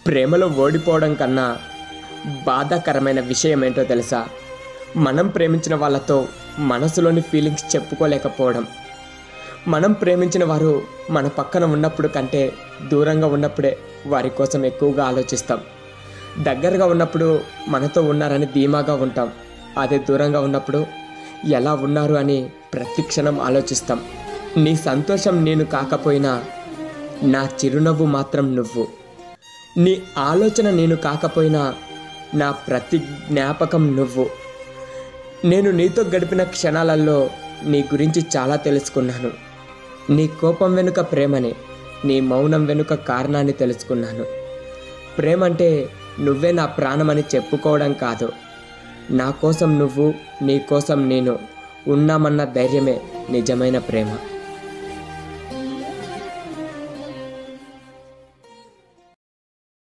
ప్రేమలో ఓడిపోవడం కన్నా బాధాకరమైన విషయం ఏంటో తెలుసా మనం ప్రేమించిన వాళ్ళతో మనసులోని ఫీలింగ్స్ చెప్పుకోలేకపోవడం మనం ప్రేమించిన వారు మన పక్కన ఉన్నప్పుడు కంటే దూరంగా ఉన్నప్పుడే వారి కోసం ఎక్కువగా ఆలోచిస్తాం దగ్గరగా ఉన్నప్పుడు మనతో ఉన్నారని ధీమాగా ఉంటాం అదే దూరంగా ఉన్నప్పుడు ఎలా ఉన్నారు అని ప్రతి క్షణం ఆలోచిస్తాం నీ సంతోషం నేను కాకపోయినా నా చిరునవ్వు మాత్రం నువ్వు నీ ఆలోచన నేను కాకపోయినా నా ప్రతి జ్ఞాపకం నువ్వు నేను నీతో గడిపిన క్షణాలలో నీ గురించి చాలా తెలుసుకున్నాను నీ కోపం వెనుక ప్రేమని నీ మౌనం వెనుక కారణాన్ని తెలుసుకున్నాను ప్రేమంటే నువ్వే నా ప్రాణమని చెప్పుకోవడం కాదు నా కోసం నువ్వు నీ కోసం నేను ఉన్నామన్న ధైర్యమే నిజమైన ప్రేమ